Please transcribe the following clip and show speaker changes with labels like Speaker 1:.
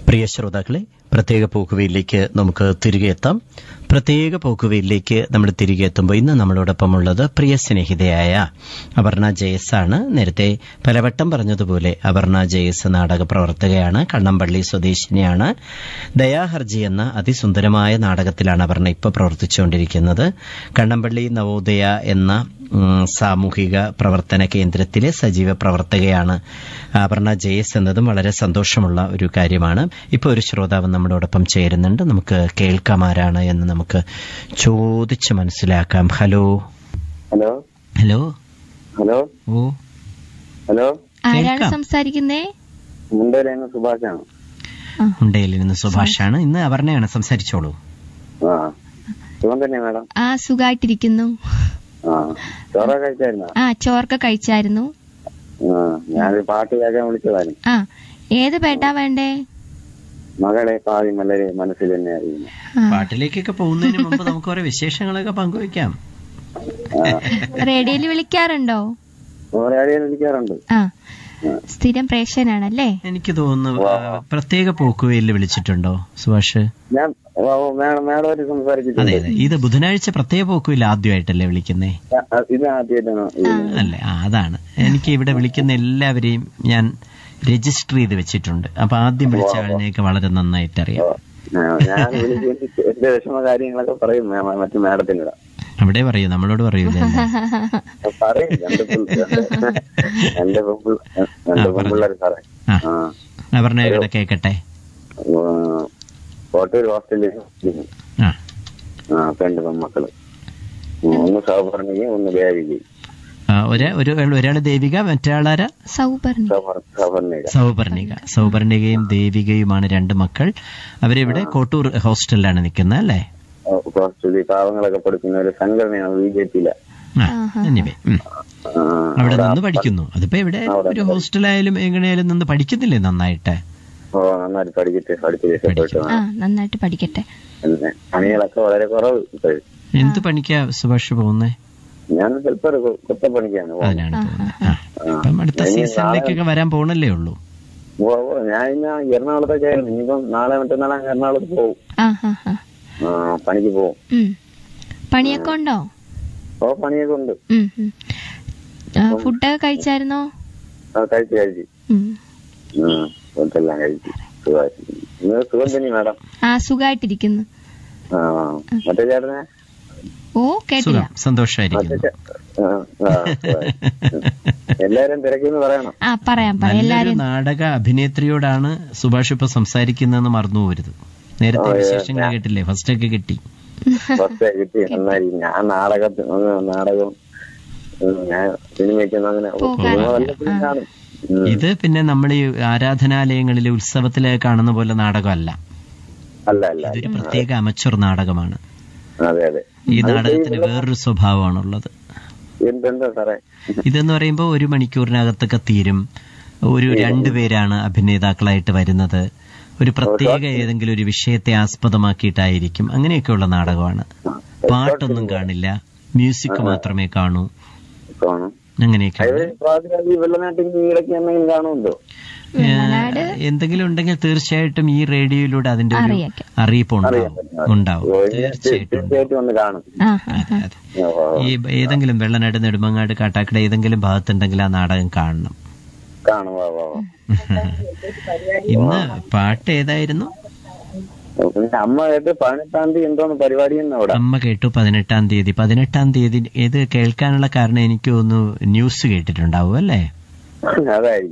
Speaker 1: പ്രിയ ശ്രോതാക്കളെ പ്രത്യേക പോക്കുവയിലേക്ക് നമുക്ക് തിരികെ എത്താം പ്രത്യേക പോക്കുവയിലേക്ക് നമ്മൾ തിരികെ എത്തുമ്പോൾ ഇന്ന് നമ്മളോടൊപ്പമുള്ളത് പ്രിയ സ്നേഹിതയായ അപർണ ജയസ് ആണ് നേരത്തെ പലവട്ടം പറഞ്ഞതുപോലെ അപർണ ജയസ് നാടക പ്രവർത്തകയാണ് കണ്ണമ്പള്ളി സ്വദേശിനിയാണ് ദയാഹർജി എന്ന അതിസുന്ദരമായ നാടകത്തിലാണ് അപർണ ഇപ്പോൾ പ്രവർത്തിച്ചുകൊണ്ടിരിക്കുന്നത് കണ്ണമ്പള്ളി നവോദയ എന്ന ഉം, സാമൂഹിക പ്രവർത്തന കേന്ദ്രത്തിലെ സജീവ പ്രവർത്തകയാണ് അപർണ ജയസ് എന്നതും വളരെ സന്തോഷമുള്ള ഒരു കാര്യമാണ് ഇപ്പോൾ ഒരു ശ്രോതാവ് നമ്മളോടൊപ്പം ചേരുന്നുണ്ട് നമുക്ക് കേൾക്കാം ആരാണ് എന്ന് നമുക്ക് ചോദിച്ച് മനസ്സിലാക്കാം ഹലോ
Speaker 2: ഹലോ
Speaker 1: ഹലോ
Speaker 2: ഹലോ
Speaker 1: ഓ
Speaker 2: ഹലോ
Speaker 3: ആരാണ്
Speaker 1: കേൾക്കാം.
Speaker 3: സംസാരിക്കുന്നേ
Speaker 2: മുണ്ടേലെന്ന് സുഭാഷാണ്
Speaker 1: ഉണ്ടയിൽ നിന്ന് സുഭാഷാണ് ഇന്ന് അപർണയാണ് സംസാരിച്ചോളൂ
Speaker 2: ആ സുഖം തന്നെ മാഡം
Speaker 3: ആ സുഖായിട്ടിരിക്കുന്നു
Speaker 2: ആ ചോറ കഴിച്ചായിരുന്നോ
Speaker 3: ആ ചോർക്ക കഴിച്ചായിരുന്നു
Speaker 2: ആ ഞാനൊരു പാട്ട് കേൾക്കാൻ വിളിച്ചതായിരുന്നു
Speaker 3: ആ ഏത് പേട്ടാ വേണ്ടേ
Speaker 2: മകളെ പാതി മലരെ മനസ്സിൽ തന്നെ അറിയുന്നു
Speaker 3: ആ,
Speaker 1: പാട്ടിലേക്കൊക്കെ പോകുന്നതിന് മുമ്പ് നമുക്ക് ഓരോ വിശേഷങ്ങളൊക്കെ പങ്കുവയ്ക്കാം
Speaker 3: റേഡിയോയിൽ വിളിക്കാറുണ്ടോ
Speaker 2: ഓരോ വിളിക്കാറുണ്ട്
Speaker 3: ആ സ്ഥിരം പ്രേക്ഷകനാണല്ലേ
Speaker 1: എനിക്ക് തോന്നുന്നു ആ, പ്രത്യേക പോക്കുവയിൽ വിളിച്ചിട്ടുണ്ടോ സുഭാഷ്
Speaker 2: ഞാൻ ഓ, ഓ, മാഡം മാഡം ഒരു
Speaker 1: അതെ
Speaker 2: സംസാരിച്ചിട്ടുണ്ട്
Speaker 1: അതെ ഇത് ബുധനാഴ്ച പ്രത്യേക പോക്കുവിൽ ആദ്യമായിട്ടല്ലേ വിളിക്കുന്നേ
Speaker 2: ആ, ആ, ഇത് ആദ്യമായിട്ടാണോ
Speaker 1: അല്ലേ ആ അതാണ് എനിക്ക് ഇവിടെ വിളിക്കുന്ന എല്ലാവരെയും ഞാൻ രജിസ്റ്റർ ചെയ്ത് വെച്ചിട്ടുണ്ട് അപ്പൊ ആദ്യം വിളിച്ച ആളിനെയൊക്കെ വളരെ നന്നായിട്ട് അറിയാം
Speaker 2: ഞാൻ വിളിച്ച് എന്റെ വിഷമ കാര്യങ്ങളൊക്കെ പറയും മേ- മറ്റു മാഡത്തിനിട
Speaker 1: അവിടെ പറയൂ നമ്മളോട് പറയൂലേ
Speaker 2: പറയും രണ്ട് പിള്ള- രണ്ട് രണ്ട് പെൺപിള്ള- രണ്ട് പെൺപിള്ളേർ സാറേ
Speaker 1: ആ
Speaker 2: ആ
Speaker 1: അപർണയുടെ കേക്കട്ടെ
Speaker 2: ഉം, കോട്ടൂർ ഹോസ്റ്റലിൽ
Speaker 1: ആ
Speaker 2: ആ രണ്ട് പെൺമക്കള് ഉം, ഒന്ന് സൗപർണികയും ഒന്ന് ദേവികയും
Speaker 1: ആ, ഒരാ- ഒരു ഒരാള് ദേവിക മറ്റൊരാളാര
Speaker 3: സൗപർണി
Speaker 2: സൗപർ- സൗപർണിക
Speaker 1: സൗപർണിക സൗപർണികയും ദേവികയുമാണ് രണ്ട് മക്കൾ അവരിവിടെ കോട്ടൂർ ഹോസ്റ്റലിലാണ് നിൽക്കുന്നത് അല്ലേ
Speaker 2: ആ, ഹോസ്റ്റലിൽ പാവങ്ങളൊക്കെ പഠിക്കുന്ന ഒരു സംഘടനയാണ് ബി ജെ പിയിലെ
Speaker 1: ആ anyway, ഉം. അവിടെ നിന്ന് പഠിക്കുന്നു അതിപ്പോ ഇവിടെ
Speaker 2: അവിടെ
Speaker 1: ഒരു ഹോസ്റ്റലായാലും എങ്ങനെയായാലും നിന്ന് പഠിക്കുന്നില്ലേ നന്നായിട്ട്
Speaker 2: ഓ നന്നായിട്ട് പഠിച്ചിട്ട് പഠിച്ച് രക്ഷപ്പെട്ടു
Speaker 3: ആ നന്നായിട്ട് പഠിക്കട്ടെ
Speaker 2: പിന്നെ പണികളൊക്കെ വളരെ കുറവ് ഇപ്പോഴും.
Speaker 1: എന്ത് പണിക്കാ സുഭാഷ് പോകുന്നേ
Speaker 2: ഞാൻ ചിലപ്പോ ഒരു കുറ്റപ്പണിക്കാണ് പോകുന്നത്
Speaker 1: അതിനാണ് പോകുന്നത് ആ. അപ്പം അടുത്ത സീസണിലേക്കൊക്കെ വരാൻ പോണല്ലേ ഉള്ളൂ
Speaker 2: ഓ ഓ, ഞാൻ ഇന്ന് എറണാകുളത്തേക്കായിരുന്നു ഇനിയിപ്പം നാളെ മറ്റന്നാളെ അങ്ങ് എറണാകുളത്ത് പോകും
Speaker 3: ആ ഹാ ഹാ
Speaker 2: ആ പണിക്ക് പോകും
Speaker 3: ഉം. പണിയൊക്കെ ഉണ്ടോ
Speaker 2: ഓ പണിയൊക്കെ ഉണ്ട്
Speaker 3: ഉം, ഉം. ആ, ഫുഡൊക്കെ കഴിച്ചായിരുന്നോ
Speaker 2: ആ കഴിച്ച് കഴിച്ച്
Speaker 3: ഉം.
Speaker 2: ഉം, ഫുഡെല്ലാം കഴിച്ച് സുഖമായിട്ട് നിങ്ങൾ സുഖം തന്നെ മാഡം
Speaker 3: ആ സുഖായിട്ടിരിക്കുന്നു
Speaker 2: ആ മറ്റേ ചേട്ടനെ
Speaker 3: ഓ കേട്ടില്ല
Speaker 1: സുഖം സന്തോഷമായിരിക്കുന്നു
Speaker 2: മറ്റേ ചേ- ആ, ആ, സുഖമായിട്ട്. എല്ലാരും തിരക്കിന്ന് പറയണം
Speaker 3: ആ പറയാം പറയാം
Speaker 1: നല്ലൊരു
Speaker 3: എല്ലാരും
Speaker 1: നാടക അഭിനേത്രിയോടാണ് സുഭാഷ് ഇപ്പൊ സംസാരിക്കുന്നതെന്ന് മറന്നു പോരുത് നേരത്തെ വിശേഷങ്ങൾ കേട്ടില്ലേ ഫസ്റ്റ് ഒക്കെ കിട്ടി
Speaker 2: ഫസ്റ്റ് കിട്ടി നന്നായി ഞാൻ നാടകത്തിൽ നാടകം ഉം, ഞാൻ സിനിമയ്ക്കൊന്നും അങ്ങനെ സിനിമ വല്ലപ്പോഴും കാണും ഉം.
Speaker 1: ഇത് പിന്നെ നമ്മൾ ഈ ആരാധനാലയങ്ങളിലെ ഉത്സവത്തിലെ കാണുന്ന പോലെ നാടകമല്ല
Speaker 2: അല്ല അല്ല
Speaker 1: ഇതൊരു പ്രത്യേക അമച്ചർ നാടകമാണ്
Speaker 2: അതെ അതെ
Speaker 1: ഈ നാടകത്തിന് വേറൊരു സ്വഭാവമാണുള്ളത്
Speaker 2: എന്തെന്താ സാറേ
Speaker 1: ഇതെന്ന് പറയുമ്പോൾ ഒരു മണിക്കൂറിനകത്തൊക്കെ തീരും ഒരു രണ്ടുപേരാണ് അഭിനേതാക്കളായിട്ട് വരുന്നത് ഒരു പ്രത്യേക ഏതെങ്കിലും ഒരു വിഷയത്തെ ആസ്പദമാക്കിയിട്ടായിരിക്കും അങ്ങനെയൊക്കെയുള്ള നാടകമാണ് പാട്ടൊന്നും കാണില്ല മ്യൂസിക് മാത്രമേ കാണൂ
Speaker 2: കാണും
Speaker 1: അങ്ങനെയൊക്കെ
Speaker 2: ഇവര് പ്രാദേശിക വെള്ളനാട്ടിൽ ഈടയ്ക്ക് എന്തെങ്കിലും കാണുമല്ലോ
Speaker 3: വെള്ളനാട്
Speaker 1: എന്തെങ്കിലും ഉണ്ടെങ്കിൽ തീർച്ചയായിട്ടും ഈ റേഡിയോയിലൂടെ അതിന്റെ ഒരു
Speaker 3: അറിയാം.
Speaker 1: അറിയിപ്പ് ഉണ്ടാവും ഉണ്ടാവും
Speaker 2: ഓ, ഇനി
Speaker 1: തീർച്ചയായിട്ടും ഉണ്ടാവും.
Speaker 2: തീർച്ചയായിട്ടും ഒന്ന് കാണും
Speaker 3: ആ ആ ആ.
Speaker 1: അതെ
Speaker 2: ഓ, ഓ,
Speaker 1: ഈ ഏതെങ്കിലും വെള്ളനാട് നെടുമങ്ങാട് കാട്ടാക്കട ഏതെങ്കിലും ഭാഗത്തുണ്ടെങ്കിൽ ആ നാടകം കാണണം
Speaker 2: കാണും വാ വാ വാ.
Speaker 1: ഇന്ന് പാട്ട് ഏതായിരുന്നു
Speaker 2: ഓ, പിന്നെ അമ്മ കേട്ട് പതിനെട്ടാം തീയതി എന്തോന്ന് പരിപാടി തന്നെ അവിടെ
Speaker 1: അമ്മ കേട്ടു പതിനെട്ടാം തീയതി പതിനെട്ടാം തീയതി ഏത് കേൾക്കാനുള്ള കാരണം എനിക്ക് തോന്നുന്നു ന്യൂസ് കേട്ടിട്ടുണ്ടാവും അല്ലേ
Speaker 2: അതായിരിക്കും